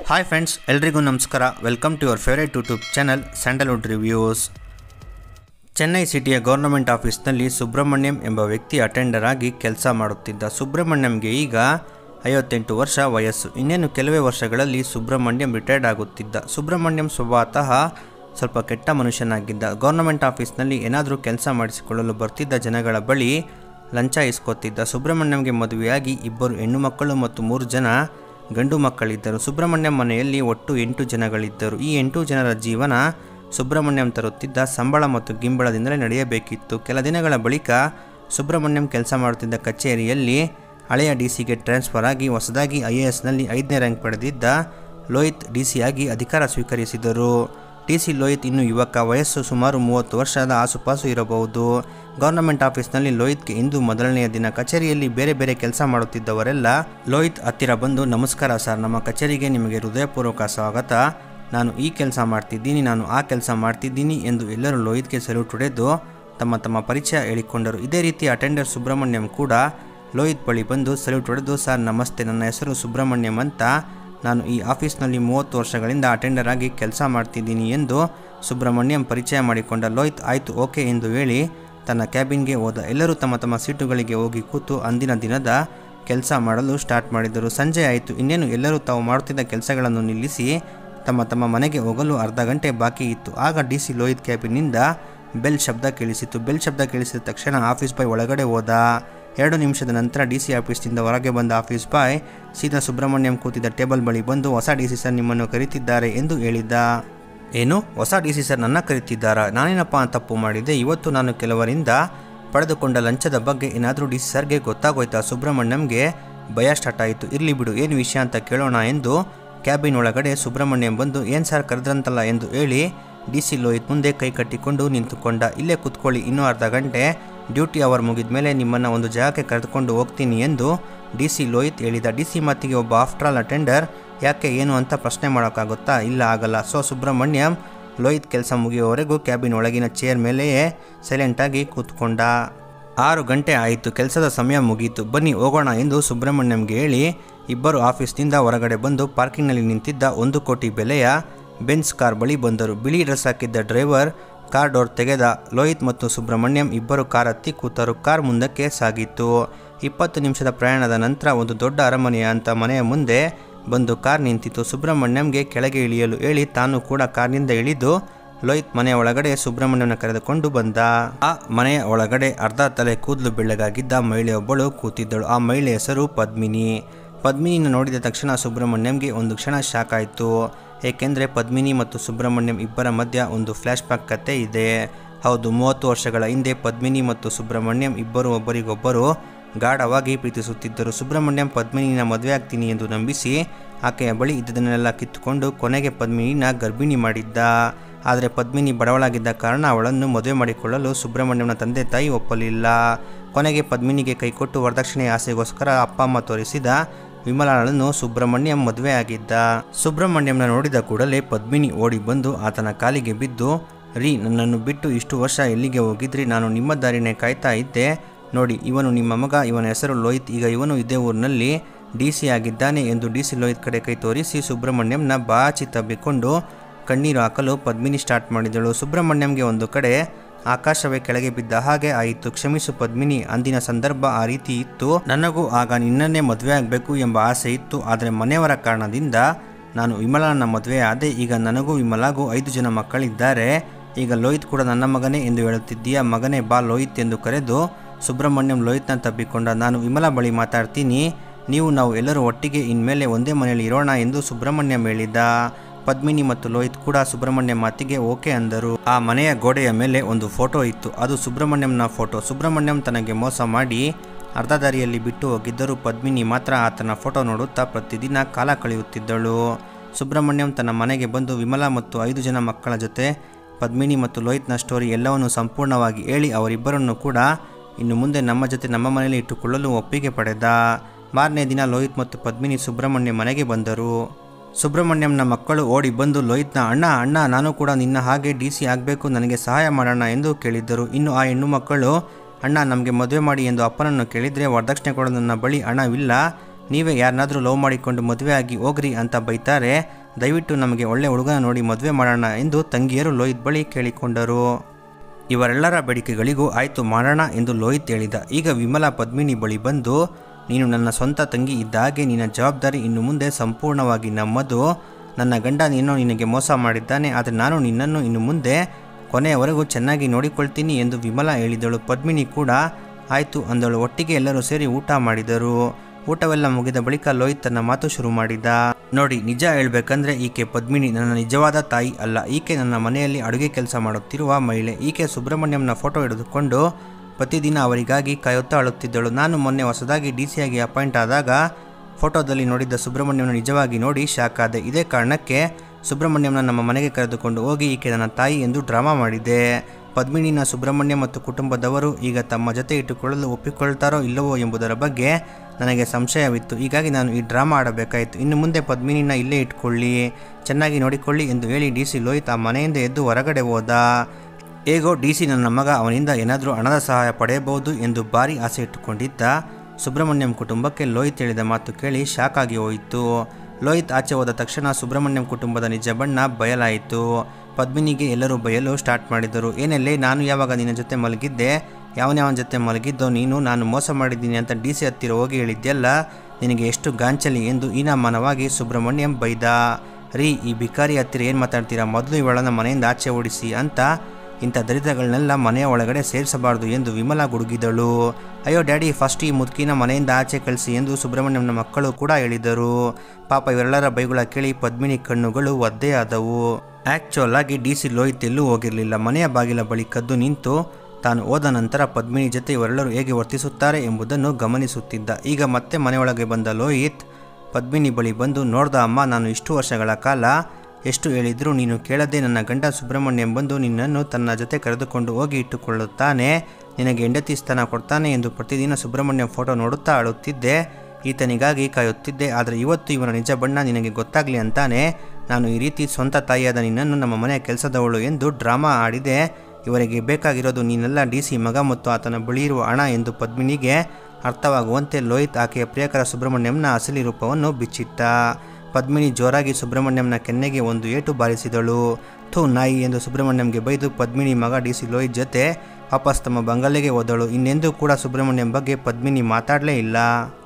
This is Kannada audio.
ಹಾಯ್ ಫ್ರೆಂಡ್ಸ್ ಎಲ್ರಿಗೂ ನಮಸ್ಕಾರ welcome to your favourite YouTube channel Sandalwood reviews Chennai ಸಿಟಿಯ ಗೌರ್ನಮೆಂಟ್ ಆಫೀಸ್ನಲ್ಲಿ ಸುಬ್ರಹ್ಮಣ್ಯಂ ಎಂಬ ವ್ಯಕ್ತಿ ಅಟೆಂಡರ್ ಆಗಿ ಕೆಲಸ ಮಾಡುತ್ತಿದ್ದ ಸುಬ್ರಹ್ಮಣ್ಯಂಗೆ ಈಗ ಐವತ್ತೆಂಟು ವರ್ಷ ವಯಸ್ಸು ಇನ್ನೇನು ಕೆಲವೇ ವರ್ಷಗಳಲ್ಲಿ ಸುಬ್ರಹ್ಮಣ್ಯಂ ರಿಟೈರ್ಡ್ ಆಗುತ್ತಿದ್ದ ಸುಬ್ರಹ್ಮಣ್ಯಂ ಸ್ವಭಾವತಃ ಸ್ವಲ್ಪ ಕೆಟ್ಟ ಮನುಷ್ಯನಾಗಿದ್ದ ಗೌರ್ನಮೆಂಟ್ ಆಫೀಸ್ನಲ್ಲಿ ಏನಾದರೂ ಕೆಲಸ ಮಾಡಿಸಿಕೊಳ್ಳಲು ಬರ್ತಿದ್ದ ಜನಗಳ ಬಳಿ ಲಂಚ ಇಸ್ಕೊತಿದ್ದ ಸುಬ್ರಹ್ಮಣ್ಯಂಗೆ ಮದುವೆಯಾಗಿ ಇಬ್ಬರು ಹೆಣ್ಣು ಮಕ್ಕಳು ಮತ್ತು ಮೂರು ಜನ ಗಂಡು ಮಕ್ಕಳಿದ್ದರು ಸುಬ್ರಹ್ಮಣ್ಯಂ ಮನೆಯಲ್ಲಿ ಒಟ್ಟು ಎಂಟು ಜನಗಳಿದ್ದರು ಈ ಎಂಟು ಜನರ ಜೀವನ ಸುಬ್ರಹ್ಮಣ್ಯಂ ತರುತ್ತಿದ್ದ ಸಂಬಳ ಮತ್ತು ಗಿಂಬಳದಿಂದಲೇ ನಡೆಯಬೇಕಿತ್ತು ಕೆಲ ದಿನಗಳ ಬಳಿಕ ಸುಬ್ರಹ್ಮಣ್ಯಂ ಕೆಲಸ ಮಾಡುತ್ತಿದ್ದ ಕಚೇರಿಯಲ್ಲಿ ಹಳೆಯ ಡಿ ಸಿಗೆ ಟ್ರಾನ್ಸ್ಫರ್ ಆಗಿ ಹೊಸದಾಗಿ ಐ ಎ ಎಸ್ನಲ್ಲಿ ಐದನೇ ರ್ಯಾಂಕ್ ಪಡೆದಿದ್ದ ಲೋಹಿತ್ ಡಿ ಸಿಯಾಗಿ ಅಧಿಕಾರ ಸ್ವೀಕರಿಸಿದರು ಟಿ ಸಿ ಲೋಹಿತ್ ಇನ್ನು ಯುವಕ ವಯಸ್ಸು ಸುಮಾರು ಮೂವತ್ತು ವರ್ಷದ ಆಸುಪಾಸು ಇರಬಹುದು ಗೌರ್ನಮೆಂಟ್ ಆಫೀಸ್ನಲ್ಲಿ ಲೋಹಿತ್ಗೆ ಇಂದು ಮೊದಲನೆಯ ದಿನ ಕಚೇರಿಯಲ್ಲಿ ಬೇರೆ ಬೇರೆ ಕೆಲಸ ಮಾಡುತ್ತಿದ್ದವರೆಲ್ಲ ಲೋಹಿತ್ ಹತ್ತಿರ ಬಂದು ನಮಸ್ಕಾರ ಸರ್ ನಮ್ಮ ಕಚೇರಿಗೆ ನಿಮಗೆ ಹೃದಯಪೂರ್ವಕ ಸ್ವಾಗತ ನಾನು ಈ ಕೆಲಸ ಮಾಡ್ತಿದ್ದೀನಿ ನಾನು ಆ ಕೆಲಸ ಮಾಡ್ತಿದ್ದೀನಿ ಎಂದು ಎಲ್ಲರೂ ಲೋಹಿತ್ಗೆ ಸಲ್ಯೂಟ್ ಹೊಡೆದು ತಮ್ಮ ತಮ್ಮ ಪರಿಚಯ ಹೇಳಿಕೊಂಡರು ಇದೇ ರೀತಿ ಅಟೆಂಡರ್ ಸುಬ್ರಹ್ಮಣ್ಯಂ ಕೂಡ ಲೋಹಿತ್ ಬಳಿ ಬಂದು ಸಲ್ಯೂಟ್ ಹೊಡೆದು ಸರ್ ನಮಸ್ತೆ ನನ್ನ ಹೆಸರು ಸುಬ್ರಹ್ಮಣ್ಯಂ ಅಂತ ನಾನು ಈ ಆಫೀಸ್ನಲ್ಲಿ ಮೂವತ್ತು ವರ್ಷಗಳಿಂದ ಅಟೆಂಡರ್ ಆಗಿ ಕೆಲಸ ಮಾಡ್ತಿದ್ದೀನಿ ಎಂದು ಸುಬ್ರಹ್ಮಣ್ಯಂ ಪರಿಚಯ ಮಾಡಿಕೊಂಡ ಲೋಹಿತ್ ಆಯಿತು ಓಕೆ ಎಂದು ಹೇಳಿ ತನ್ನ ಕ್ಯಾಬಿನ್ಗೆ ಹೋದ ಎಲ್ಲರೂ ತಮ್ಮ ತಮ್ಮ ಸೀಟುಗಳಿಗೆ ಹೋಗಿ ಕೂತು ಅಂದಿನ ದಿನದ ಕೆಲಸ ಮಾಡಲು ಸ್ಟಾರ್ಟ್ ಮಾಡಿದರು ಸಂಜೆ ಆಯಿತು ಇನ್ನೇನು ಎಲ್ಲರೂ ತಾವು ಮಾಡುತ್ತಿದ್ದ ಕೆಲಸಗಳನ್ನು ನಿಲ್ಲಿಸಿ ತಮ್ಮ ತಮ್ಮ ಮನೆಗೆ ಹೋಗಲು ಅರ್ಧ ಗಂಟೆ ಬಾಕಿ ಇತ್ತು ಆಗ ಡಿ ಸಿ ಲೋಹಿತ್ ಕ್ಯಾಬಿನಿಂದ ಬೆಲ್ ಶಬ್ದ ಕೇಳಿಸಿತು ಬೆಲ್ ಶಬ್ದ ಕೇಳಿಸಿದ ತಕ್ಷಣ ಆಫೀಸ್ ಬಾಯ್ ಒಳಗಡೆ ಹೋದ ಎರಡು ನಿಮಿಷದ ನಂತರ ಡಿ ಸಿ ಆಫೀಸ್ನಿಂದ ಹೊರಗೆ ಬಂದ ಆಫೀಸ್ ಬಾಯ್ ಸೀದಾ ಸುಬ್ರಹ್ಮಣ್ಯಂ ಕೂತಿದ್ದ ಟೇಬಲ್ ಬಳಿ ಬಂದು ಹೊಸ ಡಿ ಸಿ ಸರ್ ನಿಮ್ಮನ್ನು ಕರೀತಿದ್ದಾರೆ ಎಂದು ಹೇಳಿದ್ದ ಏನು ಹೊಸ ಡಿ ಸಿ ಸರ್ ನನ್ನ ಕರೀತಿದ್ದಾರಾ ನಾನೇನಪ್ಪ ತಪ್ಪು ಮಾಡಿದೆ ಇವತ್ತು ನಾನು ಕೆಲವರಿಂದ ಪಡೆದುಕೊಂಡ ಲಂಚದ ಬಗ್ಗೆ ಏನಾದರೂ ಡಿ ಸಿ ಸರ್ಗೆ ಗೊತ್ತಾಗೋಯ್ತಾ ಸುಬ್ರಹ್ಮಣ್ಯಂಗೆ ಭಯ ಸ್ಟಾರ್ಟ್ ಆಯಿತು ಇರಲಿ ಬಿಡು ಏನು ವಿಷಯ ಅಂತ ಕೇಳೋಣ ಎಂದು ಕ್ಯಾಬಿನ್ ಒಳಗಡೆ ಸುಬ್ರಹ್ಮಣ್ಯಂ ಬಂದು ಏನು ಸರ್ ಕರೆದ್ರಂತಲ್ಲ ಎಂದು ಹೇಳಿ ಡಿ ಸಿ ಲೋಹಿತ್ ಮುಂದೆ ಕೈ ಕಟ್ಟಿಕೊಂಡು ನಿಂತುಕೊಂಡ ಇಲ್ಲೇ ಕೂತ್ಕೊಳ್ಳಿ ಇನ್ನೂ ಅರ್ಧ ಗಂಟೆ ಡ್ಯೂಟಿ ಅವರ್ ಮುಗಿದ ಮೇಲೆ ನಿಮ್ಮನ್ನು ಒಂದು ಜಾಗಕ್ಕೆ ಕರೆದುಕೊಂಡು ಹೋಗ್ತೀನಿ ಎಂದು ಡಿ ಸಿ ಲೋಹಿತ್ ಹೇಳಿದ ಡಿ ಸಿ ಮಾತಿಗೆ ಒಬ್ಬ ಆಫ್ಟರ್ ಆಲ್ ಅಟೆಂಡರ್ ಯಾಕೆ ಏನು ಅಂತ ಪ್ರಶ್ನೆ ಮಾಡೋಕ್ಕಾಗುತ್ತಾ ಇಲ್ಲ ಆಗಲ್ಲ ಸೊ ಸುಬ್ರಹ್ಮಣ್ಯಂ ಲೋಹಿತ್ ಕೆಲಸ ಮುಗಿಯುವವರೆಗೂ ಕ್ಯಾಬಿನ್ ಒಳಗಿನ ಚೇರ್ ಮೇಲೆಯೇ ಸೈಲೆಂಟಾಗಿ ಕೂತ್ಕೊಂಡ ಆರು ಗಂಟೆ ಆಯಿತು ಕೆಲಸದ ಸಮಯ ಮುಗೀತು ಬನ್ನಿ ಹೋಗೋಣ ಎಂದು ಸುಬ್ರಹ್ಮಣ್ಯಂಗೆ ಹೇಳಿ ಇಬ್ಬರು ಆಫೀಸ್ನಿಂದ ಹೊರಗಡೆ ಬಂದು ಪಾರ್ಕಿಂಗ್ನಲ್ಲಿ ನಿಂತಿದ್ದ ಒಂದು ಕೋಟಿ ಬೆಲೆಯ ಬೆನ್ಸ್ ಕಾರ್ ಬಳಿ ಬಂದರು ಬಿಳಿ ಡ್ರೆಸ್ ಹಾಕಿದ್ದ ಡ್ರೈವರ್ ಕಾರ್ ಡೋರ್ ತೆಗೆದ ಲೋಹಿತ್ ಮತ್ತು ಸುಬ್ರಹ್ಮಣ್ಯಂ ಇಬ್ಬರು ಕಾರ್ ಹತ್ತಿ ಕೂತರು ಕಾರ್ ಮುಂದಕ್ಕೆ ಸಾಗಿತ್ತು ಇಪ್ಪತ್ತು ನಿಮಿಷದ ಪ್ರಯಾಣದ ನಂತರ ಒಂದು ದೊಡ್ಡ ಅರಮನೆಯ ಅಂತ ಮನೆಯ ಮುಂದೆ ಬಂದು ಕಾರ್ ನಿಂತಿತು ಸುಬ್ರಹ್ಮಣ್ಯಂಗೆ ಕೆಳಗೆ ಇಳಿಯಲು ಹೇಳಿ ತಾನು ಕೂಡ ಕಾರ್ನಿಂದ ಇಳಿದು ಲೋಹಿತ್ ಮನೆಯ ಒಳಗಡೆ ಸುಬ್ರಹ್ಮಣ್ಯನ ಕರೆದುಕೊಂಡು ಬಂದ ಆ ಮನೆಯ ಒಳಗಡೆ ಅರ್ಧ ತಲೆ ಕೂದಲು ಬೆಳ್ಳಗಾಗಿದ್ದ ಮಹಿಳೆಯೊಬ್ಬಳು ಕೂತಿದ್ದಳು ಆ ಮಹಿಳೆ ಹೆಸರು ಪದ್ಮಿನಿ ಪದ್ಮಿನಿನ ನೋಡಿದ ತಕ್ಷಣ ಸುಬ್ರಹ್ಮಣ್ಯಂಗೆ ಒಂದು ಕ್ಷಣ ಶಾಕ್ ಆಯಿತು ಏಕೆಂದರೆ ಪದ್ಮಿನಿ ಮತ್ತು ಸುಬ್ರಹ್ಮಣ್ಯಂ ಇಬ್ಬರ ಮಧ್ಯ ಒಂದು ಫ್ಲ್ಯಾಶ್ ಬ್ಯಾಕ್ ಕತೆ ಇದೆ ಹೌದು ಮೂವತ್ತು ವರ್ಷಗಳ ಹಿಂದೆ ಪದ್ಮಿನಿ ಮತ್ತು ಸುಬ್ರಹ್ಮಣ್ಯಂ ಇಬ್ಬರು ಒಬ್ಬರಿಗೊಬ್ಬರು ಗಾಢವಾಗಿ ಪ್ರೀತಿಸುತ್ತಿದ್ದರು ಸುಬ್ರಹ್ಮಣ್ಯಂ ಪದ್ಮಿನಿನ ಮದುವೆ ಆಗ್ತೀನಿ ಎಂದು ನಂಬಿಸಿ ಆಕೆಯ ಬಳಿ ಇದ್ದದನ್ನೆಲ್ಲ ಕಿತ್ತುಕೊಂಡು ಕೊನೆಗೆ ಪದ್ಮಿನಿನ ಗರ್ಭಿಣಿ ಮಾಡಿದ್ದ ಆದರೆ ಪದ್ಮಿನಿ ಬಡವಳಾಗಿದ್ದ ಕಾರಣ ಅವಳನ್ನು ಮದುವೆ ಮಾಡಿಕೊಳ್ಳಲು ಸುಬ್ರಹ್ಮಣ್ಯಂನ ತಂದೆ ತಾಯಿ ಒಪ್ಪಲಿಲ್ಲ ಕೊನೆಗೆ ಪದ್ಮಿನಿಗೆ ಕೈಕೊಟ್ಟು ವರದಕ್ಷಿಣೆ ಆಸೆಗೋಸ್ಕರ ಅಪ್ಪ ಅಮ್ಮ ತೋರಿಸಿದ ವಿಮಲಾಳನ್ನು ಸುಬ್ರಹ್ಮಣ್ಯಂ ಮದುವೆ ಆಗಿದ್ದ ಸುಬ್ರಹ್ಮಣ್ಯಂನ ನೋಡಿದ ಕೂಡಲೇ ಪದ್ಮಿನಿ ಓಡಿ ಬಂದು ಆತನ ಕಾಲಿಗೆ ಬಿದ್ದು ರೀ ನನ್ನನ್ನು ಬಿಟ್ಟು ಇಷ್ಟು ವರ್ಷ ಎಲ್ಲಿಗೆ ಹೋಗಿದ್ರಿ ನಾನು ನಿಮ್ಮ ದಾರಿನೇ ಕಾಯ್ತಾ ಇದ್ದೆ ನೋಡಿ ಇವನು ನಿಮ್ಮ ಮಗ ಇವನ ಹೆಸರು ಲೋಹಿತ್ ಈಗ ಇವನು ಇದೇ ಊರಿನಲ್ಲಿ ಡಿ ಸಿ ಆಗಿದ್ದಾನೆ ಎಂದು ಡಿ ಸಿ ಲೋಹಿತ್ ಕಡೆ ಕೈ ತೋರಿಸಿ ಸುಬ್ರಹ್ಮಣ್ಯಂನ ಬಾಚಿ ತಬ್ಬಿಕೊಂಡು ಕಣ್ಣೀರು ಹಾಕಲು ಪದ್ಮಿನಿ ಸ್ಟಾರ್ಟ್ ಮಾಡಿದಳು ಸುಬ್ರಹ್ಮಣ್ಯಂಗೆ ಒಂದು ಕಡೆ ಆಕಾಶವೇ ಕೆಳಗೆ ಬಿದ್ದ ಹಾಗೆ ಆಯಿತು ಕ್ಷಮಿಸು ಪದ್ಮಿನಿ ಅಂದಿನ ಸಂದರ್ಭ ಆ ರೀತಿ ಇತ್ತು ನನಗೂ ಆಗ ನಿನ್ನನ್ನೇ ಮದುವೆ ಆಗಬೇಕು ಎಂಬ ಆಸೆ ಇತ್ತು ಆದರೆ ಮನೆಯವರ ಕಾರಣದಿಂದ ನಾನು ವಿಮಲಾನ ಮದುವೆ ಆದೆ ಈಗ ನನಗೂ ವಿಮಲಾಗೂ ಐದು ಜನ ಮಕ್ಕಳಿದ್ದಾರೆ ಈಗ ಲೋಹಿತ್ ಕೂಡ ನನ್ನ ಮಗನೇ ಎಂದು ಹೇಳುತ್ತಿದ್ದೀಯ ಮಗನೇ ಬಾ ಲೋಹಿತ್ ಎಂದು ಕರೆದು ಸುಬ್ರಹ್ಮಣ್ಯಂ ಲೋಹಿತ್ನ ತಬ್ಬಿಕೊಂಡ ನಾನು ವಿಮಲಾ ಬಳಿ ಮಾತಾಡ್ತೀನಿ ನೀವು ನಾವು ಎಲ್ಲರೂ ಒಟ್ಟಿಗೆ ಇನ್ಮೇಲೆ ಒಂದೇ ಮನೆಯಲ್ಲಿ ಇರೋಣ ಎಂದು ಸುಬ್ರಹ್ಮಣ್ಯಂ ಹೇಳಿದ ಪದ್ಮಿನಿ ಮತ್ತು ಲೋಹಿತ್ ಕೂಡ ಸುಬ್ರಹ್ಮಣ್ಯಂ ಮಾತಿಗೆ ಓಕೆ ಅಂದರು ಆ ಮನೆಯ ಗೋಡೆಯ ಮೇಲೆ ಒಂದು ಫೋಟೋ ಇತ್ತು ಅದು ಸುಬ್ರಹ್ಮಣ್ಯಂನ ಫೋಟೋ ಸುಬ್ರಹ್ಮಣ್ಯಂ ತನಗೆ ಮೋಸ ಮಾಡಿ ಅರ್ಧ ದಾರಿಯಲ್ಲಿ ಬಿಟ್ಟು ಹೋಗಿದ್ದರೂ ಪದ್ಮಿನಿ ಮಾತ್ರ ಆತನ ಫೋಟೋ ನೋಡುತ್ತಾ ಪ್ರತಿದಿನ ಕಾಲ ಕಳೆಯುತ್ತಿದ್ದಳು ಸುಬ್ರಹ್ಮಣ್ಯಂ ತನ್ನ ಮನೆಗೆ ಬಂದು ವಿಮಲಾ ಮತ್ತು ಐದು ಜನ ಮಕ್ಕಳ ಜೊತೆ ಪದ್ಮಿನಿ ಮತ್ತು ಲೋಹಿತ್ನ ಸ್ಟೋರಿ ಎಲ್ಲವನ್ನು ಸಂಪೂರ್ಣವಾಗಿ ಹೇಳಿ ಅವರಿಬ್ಬರನ್ನು ಕೂಡ ಇನ್ನು ಮುಂದೆ ನಮ್ಮ ಜೊತೆ ನಮ್ಮ ಮನೆಯಲ್ಲಿ ಇಟ್ಟುಕೊಳ್ಳಲು ಒಪ್ಪಿಗೆ ಪಡೆದ ಮಾರನೇ ದಿನ ಲೋಹಿತ್ ಮತ್ತು ಪದ್ಮಿನಿ ಸುಬ್ರಹ್ಮಣ್ಯ ಮನೆಗೆ ಬಂದರು ಸುಬ್ರಹ್ಮಣ್ಯಂನ ಮಕ್ಕಳು ಓಡಿ ಬಂದು ಲೋಹಿತ್ನ ಅಣ್ಣ ಅಣ್ಣ ನಾನು ಕೂಡ ನಿನ್ನ ಹಾಗೆ ಡಿ ಸಿ ಆಗಬೇಕು ನನಗೆ ಸಹಾಯ ಮಾಡೋಣ ಎಂದು ಕೇಳಿದ್ದರು ಇನ್ನು ಆ ಹೆಣ್ಣು ಮಕ್ಕಳು ಅಣ್ಣ ನಮಗೆ ಮದುವೆ ಮಾಡಿ ಎಂದು ಅಪ್ಪನನ್ನು ಕೇಳಿದರೆ ವರದಕ್ಷಿಣೆ ಕೊಡಲು ನನ್ನ ಬಳಿ ಹಣವಿಲ್ಲ ನೀವೇ ಯಾರನ್ನಾದರೂ ಲವ್ ಮಾಡಿಕೊಂಡು ಮದುವೆ ಆಗಿ ಹೋಗ್ರಿ ಅಂತ ಬೈತಾರೆ ದಯವಿಟ್ಟು ನಮಗೆ ಒಳ್ಳೆ ಹುಡುಗನ ನೋಡಿ ಮದುವೆ ಮಾಡೋಣ ಎಂದು ತಂಗಿಯರು ಲೋಹಿತ್ ಬಳಿ ಕೇಳಿಕೊಂಡರು ಇವರೆಲ್ಲರ ಬೇಡಿಕೆಗಳಿಗೂ ಆಯಿತು ಮಾಡೋಣ ಎಂದು ಲೋಹಿತ್ ಹೇಳಿದ ಈಗ ವಿಮಲಾ ಪದ್ಮಿನಿ ಬಳಿ ಬಂದು ನೀನು ನನ್ನ ಸ್ವಂತ ತಂಗಿ ಇದ್ದ ಹಾಗೆ ನಿನ್ನ ಜವಾಬ್ದಾರಿ ಇನ್ನು ಮುಂದೆ ಸಂಪೂರ್ಣವಾಗಿ ನಮ್ಮದು ನನ್ನ ಗಂಡ ನೀನು ನಿನಗೆ ಮೋಸ ಮಾಡಿದ್ದಾನೆ ಆದರೆ ನಾನು ನಿನ್ನನ್ನು ಇನ್ನು ಮುಂದೆ ಕೊನೆಯವರೆಗೂ ಚೆನ್ನಾಗಿ ನೋಡಿಕೊಳ್ತೀನಿ ಎಂದು ವಿಮಲಾ ಹೇಳಿದಳು ಪದ್ಮಿನಿ ಕೂಡ ಆಯಿತು ಅಂದಳು ಒಟ್ಟಿಗೆ ಎಲ್ಲರೂ ಸೇರಿ ಊಟ ಮಾಡಿದರು ಊಟವೆಲ್ಲ ಮುಗಿದ ಬಳಿಕ ಲೋಹಿತ್ ತನ್ನ ಮಾತು ಶುರು ಮಾಡಿದ ನೋಡಿ ನಿಜ ಹೇಳ್ಬೇಕಂದ್ರೆ ಈಕೆ ಪದ್ಮಿನಿ ನನ್ನ ನಿಜವಾದ ತಾಯಿ ಅಲ್ಲ ಈಕೆ ನನ್ನ ಮನೆಯಲ್ಲಿ ಅಡುಗೆ ಕೆಲಸ ಮಾಡುತ್ತಿರುವ ಮಹಿಳೆ ಈಕೆ ಸುಬ್ರಹ್ಮಣ್ಯಂನ ಫೋಟೋ ಹಿಡಿದುಕೊಂಡು ಪ್ರತಿದಿನ ಅವರಿಗಾಗಿ ಕಾಯುತ್ತಾ ಅಳುತ್ತಿದ್ದಳು ನಾನು ಮೊನ್ನೆ ಹೊಸದಾಗಿ ಡಿ ಸಿಯಾಗಿ ಅಪಾಯಿಂಟ್ ಆದಾಗ ಫೋಟೋದಲ್ಲಿ ನೋಡಿದ್ದ ಸುಬ್ರಹ್ಮಣ್ಯಂನ ನಿಜವಾಗಿ ನೋಡಿ ಶಾಕ್ ಆದೆ ಇದೇ ಕಾರಣಕ್ಕೆ ಸುಬ್ರಹ್ಮಣ್ಯಂನ ನಮ್ಮ ಮನೆಗೆ ಕರೆದುಕೊಂಡು ಹೋಗಿ ಈಕೆ ನನ್ನ ತಾಯಿ ಎಂದು ಡ್ರಾಮಾ ಮಾಡಿದೆ ಪದ್ಮಿನಿನ ಸುಬ್ರಹ್ಮಣ್ಯ ಮತ್ತು ಕುಟುಂಬದವರು ಈಗ ತಮ್ಮ ಜೊತೆ ಇಟ್ಟುಕೊಳ್ಳಲು ಒಪ್ಪಿಕೊಳ್ತಾರೋ ಇಲ್ಲವೋ ಎಂಬುದರ ಬಗ್ಗೆ ನನಗೆ ಸಂಶಯವಿತ್ತು ಹೀಗಾಗಿ ನಾನು ಈ ಡ್ರಾಮಾ ಆಡಬೇಕಾಯಿತು ಇನ್ನು ಮುಂದೆ ಪದ್ಮಿನಿನ ಇಲ್ಲೇ ಇಟ್ಕೊಳ್ಳಿ ಚೆನ್ನಾಗಿ ನೋಡಿಕೊಳ್ಳಿ ಎಂದು ಹೇಳಿ ಡಿ ಸಿ ಲೋಹಿತ್ ಆ ಮನೆಯಿಂದ ಎದ್ದು ಹೊರಗಡೆ ಹೋದ ಹೇಗೋ ಡಿ ಸಿ ನನ್ನ ಮಗ ಅವನಿಂದ ಏನಾದರೂ ಹಣದ ಸಹಾಯ ಪಡೆಯಬಹುದು ಎಂದು ಭಾರಿ ಆಸೆ ಇಟ್ಟುಕೊಂಡಿದ್ದ ಸುಬ್ರಹ್ಮಣ್ಯಂ ಕುಟುಂಬಕ್ಕೆ ಲೋಹಿತ್ ಹೇಳಿದ ಮಾತು ಕೇಳಿ ಶಾಕ್ ಆಗಿ ಹೋಯಿತು ಲೋಹಿತ್ ಆಚೆ ಹೋದ ತಕ್ಷಣ ಸುಬ್ರಹ್ಮಣ್ಯಂ ಕುಟುಂಬದ ನಿಜ ಬಣ್ಣ ಬಯಲಾಯಿತು ಪದ್ಮಿನಿಗೆ ಎಲ್ಲರೂ ಬಯಲು ಸ್ಟಾರ್ಟ್ ಮಾಡಿದರು ಏನೆಲ್ಲೇ ನಾನು ಯಾವಾಗ ನಿನ್ನ ಜೊತೆ ಮಲಗಿದ್ದೆ ಯಾವನ್ಯಾವನ ಜೊತೆ ಮಲಗಿದ್ದೋ ನೀನು ನಾನು ಮೋಸ ಮಾಡಿದ್ದೀನಿ ಅಂತ ಡಿ ಸಿ ಹತ್ತಿರ ಹೋಗಿ ಹೇಳಿದ್ಯಲ್ಲ ನಿನಗೆ ಎಷ್ಟು ಗಾಂಚಲಿ ಎಂದು ಈನಾಮಾನವಾಗಿ ಸುಬ್ರಹ್ಮಣ್ಯಂ ಬೈದ ರೀ ಈ ಬಿಕಾರಿ ಹತ್ತಿರ ಏನು ಮಾತಾಡ್ತೀರಾ ಮೊದಲು ಇವಳನ್ನ ಮನೆಯಿಂದ ಆಚೆ ಓಡಿಸಿ ಅಂತ ಇಂಥ ದರಿದ್ರಗಳನ್ನೆಲ್ಲ ಮನೆಯ ಒಳಗಡೆ ಸೇರಿಸಬಾರದು ಎಂದು ವಿಮಲಾ ಗುಡುಗಿದಳು ಅಯ್ಯೋ ಡ್ಯಾಡಿ ಫಸ್ಟ್ ಈ ಮುದುಕಿನ ಮನೆಯಿಂದ ಆಚೆ ಕಳಿಸಿ ಎಂದು ಸುಬ್ರಹ್ಮಣ್ಯಂನ ಮಕ್ಕಳು ಕೂಡ ಹೇಳಿದರು ಪಾಪ ಇವರೆಲ್ಲರ ಬೈಗುಳ ಕೇಳಿ ಪದ್ಮಿನಿ ಕಣ್ಣುಗಳು ಒದ್ದೆ ಆದವು ಆ್ಯಕ್ಚುಲ್ ಆಗಿ ಡಿ ಸಿ ಲೋಹಿತ್ ಎಲ್ಲೂ ಹೋಗಿರಲಿಲ್ಲ ಮನೆಯ ಬಾಗಿಲ ಬಳಿ ಕದ್ದು ನಿಂತು ತಾನು ಹೋದ ನಂತರ ಪದ್ಮಿನಿ ಜೊತೆ ಇವರೆಲ್ಲರೂ ಹೇಗೆ ವರ್ತಿಸುತ್ತಾರೆ ಎಂಬುದನ್ನು ಗಮನಿಸುತ್ತಿದ್ದ ಈಗ ಮತ್ತೆ ಮನೆಯೊಳಗೆ ಬಂದ ಲೋಹಿತ್ ಪದ್ಮಿನಿ ಬಳಿ ಬಂದು ನೋಡ್ದ ಅಮ್ಮ ನಾನು ಇಷ್ಟು ವರ್ಷಗಳ ಕಾಲ ಎಷ್ಟು ಹೇಳಿದರೂ ನೀನು ಕೇಳದೆ ನನ್ನ ಗಂಡ ಸುಬ್ರಹ್ಮಣ್ಯಂ ಬಂದು ನಿನ್ನನ್ನು ತನ್ನ ಜೊತೆ ಕರೆದುಕೊಂಡು ಹೋಗಿ ಇಟ್ಟುಕೊಳ್ಳುತ್ತಾನೆ ನಿನಗೆ ಹೆಂಡತಿ ಸ್ಥಾನ ಕೊಡ್ತಾನೆ ಎಂದು ಪ್ರತಿದಿನ ಸುಬ್ರಹ್ಮಣ್ಯಂ ಫೋಟೋ ನೋಡುತ್ತಾ ಅಳುತ್ತಿದ್ದೆ ಈತನಿಗಾಗಿ ಕಾಯುತ್ತಿದ್ದೆ ಆದರೆ ಇವತ್ತು ಇವನ ನಿಜ ಬಣ್ಣ ನಿನಗೆ ಗೊತ್ತಾಗಲಿ ಅಂತಾನೆ ನಾನು ಈ ರೀತಿ ಸ್ವಂತ ತಾಯಿಯಾದ ನಿನ್ನನ್ನು ನಮ್ಮ ಮನೆಯ ಕೆಲಸದವಳು ಎಂದು ಡ್ರಾಮಾ ಆಡಿದೆ ಇವರಿಗೆ ಬೇಕಾಗಿರೋದು ನೀನೆಲ್ಲ ಡಿ ಸಿ ಮಗ ಮತ್ತು ಆತನ ಬಳಿ ಇರುವ ಹಣ ಎಂದು ಪದ್ಮಿನಿಗೆ ಅರ್ಥವಾಗುವಂತೆ ಲೋಹಿತ್ ಆಕೆಯ ಪ್ರಿಯಕರ ಸುಬ್ರಹ್ಮಣ್ಯಂನ ಅಸಲಿ ರೂಪವನ್ನು ಬಿಚ್ಚಿಟ್ಟ ಪದ್ಮಿನಿ ಜೋರಾಗಿ ಸುಬ್ರಹ್ಮಣ್ಯಂನ ಕೆನ್ನೆಗೆ ಒಂದು ಏಟು ಬಾರಿಸಿದಳು ಥೂ ನಾಯಿ ಎಂದು ಸುಬ್ರಹ್ಮಣ್ಯಂಗೆ ಬೈದು ಪದ್ಮಿನಿ ಮಗ ಡಿ ಸಿ ಲೋಹಿತ್ ಜೊತೆ ವಾಪಸ್ ತಮ್ಮ ಬಂಗಲೆಗೆ ಹೋದಳು ಇನ್ನೆಂದೂ ಕೂಡ ಸುಬ್ರಹ್ಮಣ್ಯಂ ಬಗ್ಗೆ ಪದ್ಮಿನಿ ಮಾತಾಡಲೇ ಇಲ್ಲ